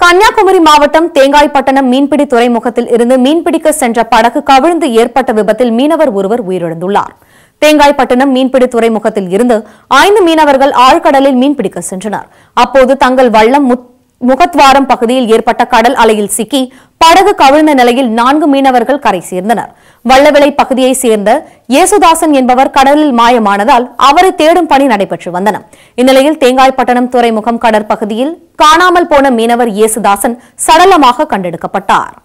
கன்னியாகுமரி மாவட்டம் தேங்காய்பட்டணம் மீன்பிடி துறைமுகத்தில் இருந்து மீன்பிடிக்க சென்ற படகு கவிழ்ந்து ஏற்பட்ட விபத்தில் மீனவர் ஒருவர் உயிரிழந்துள்ளார் தேங்காய்பட்டணம் மீன்பிடி துறைமுகத்தில் இருந்து ஐந்து மீனவர்கள் ஆழ்கடலில் மீன்பிடிக்க சென்றனர் அப்போது தங்கள் வள்ளம் முத்- முகத்வாரம் பகுதியில் ஏற்பட்ட கடல் அலையில் சிக்கி படகு கவிழ்ந்த நிலையில் நான்கு மீனவர்கள் கரை சேர்ந்தனர் வள்ளவிளை பகுதியைச் சேர்ந்த இயேசுதாசன் என்பவர் கடலில் மாயமானதால் அவரை தேடும் பணி நடைபெற்று வந்தன இந்நிலையில் தேங்காய்பட்டணம் துறைமுகம் கடற்பகுதியில் காணாமல் போன மீனவர் இயேசுதாசன் சடலமாக கண்டெடுக்கப்பட்டார்